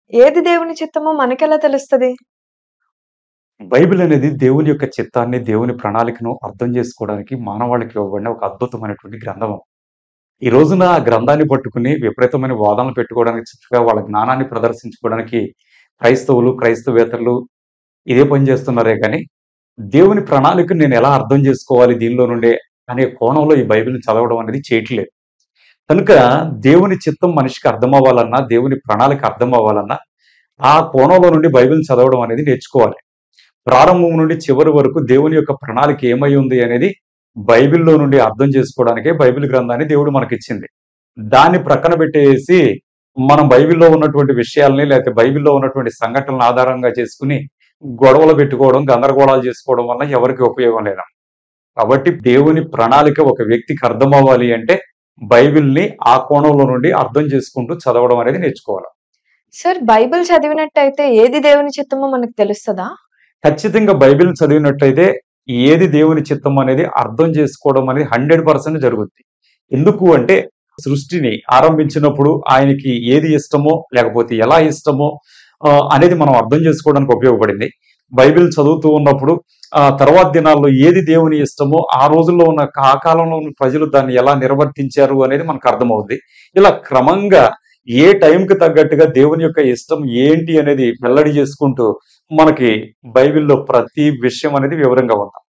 ఏది దేవుని చిత్తమో మనకెలా తెలుస్తది? బైబిల్ అనేది దేవుని యొక్క చిత్తాన్ని, దేవుని ప్రణాళికను అర్థం చేసుకోవడానికి మానవాళికి ఇవ్వబడిన ఒక అద్భుతమైనటువంటి గ్రంథము. ఈ రోజున ఆ గ్రంథాన్ని పట్టుకుని విపరీతమైన వాదనలు పెట్టుకోవడానికి, చక్కగా వాళ్ళ జ్ఞానాన్ని ప్రదర్శించుకోవడానికి క్రైస్తవులు, క్రైస్తవేతరులు ఇదే పని చేస్తున్నారే కానీ, దేవుని ప్రణాళికను నేను ఎలా అర్థం చేసుకోవాలి దీనిలో నుండే అనే కోణంలో ఈ బైబిల్‌ని చదవడం అనేది చేయట్లేదు. కనుక దేవుని చిత్తం మనిషికి అర్థమవ్వాలన్నా, దేవుని ప్రణాళిక అర్థమవ్వాలన్నా, ఆ కోణంలో నుండి బైబిల్‌ని చదవడం అనేది నేర్చుకోవాలి. ప్రారంభం నుండి చివరి వరకు దేవుని యొక్క ప్రణాళిక ఏమై ఉంది అనేది బైబిల్‌లో నుండి అర్థం చేసుకోవడానికే బైబిల్ గ్రంథాన్ని దేవుడు మనకిచ్చింది. దాన్ని ప్రక్కన పెట్టేసి మనం బైబిల్‌లో ఉన్నటువంటి విషయాల్ని లేకపోతే బైబిల్‌లో ఉన్నటువంటి సంఘటనలను ఆధారంగా చేసుకొని గొడవలు పెట్టుకోవడం, గందరగోళాలు చేసుకోవడం వల్ల ఎవరికీ ఉపయోగం లేదు. కాబట్టి దేవుని ప్రణాళిక ఒక వ్యక్తికి అర్థమవ్వాలి అంటే బైబిల్‌ని ఆ కోణంలో నుండి అర్థం చేసుకుంటూ చదవడం అనేది నేర్చుకోవాలి. సార్ బైబిల్ చదివినట్టయితే ఏది దేవుని చిత్తమో మనకు తెలుస్తదా? ఖచ్చితంగా బైబిల్ చదివినట్లయితే ఏది దేవుని చిత్తం అనేది అర్థం చేసుకోవడం అనేది 100% జరుగుద్ది. ఎందుకు అంటే సృష్టిని ఆరంభించినప్పుడు ఆయనకి ఏది ఇష్టమో లేకపోతే ఎలా ఇష్టమో ఆహ్, అనేది మనం అర్థం చేసుకోవడానికి ఉపయోగపడింది. బైబిల్ చదువుతూ ఉన్నప్పుడు ఆహ్, తర్వాత దినాల్లో ఏది దేవుని ఇష్టమో ఆ రోజుల్లో ఉన్న ఆ కాలంలో ఉన్న ప్రజలు దాన్ని ఎలా నిర్వర్తించారు అనేది మనకు అర్థమవుద్ది. ఇలా క్రమంగా ఏ టైంకి తగ్గట్టుగా దేవుని యొక్క ఇష్టం ఏంటి అనేది వెల్లడి చేసుకుంటూ మనకి బైబిల్‌లో ప్రతి విషయం అనేది వివరంగా ఉంది.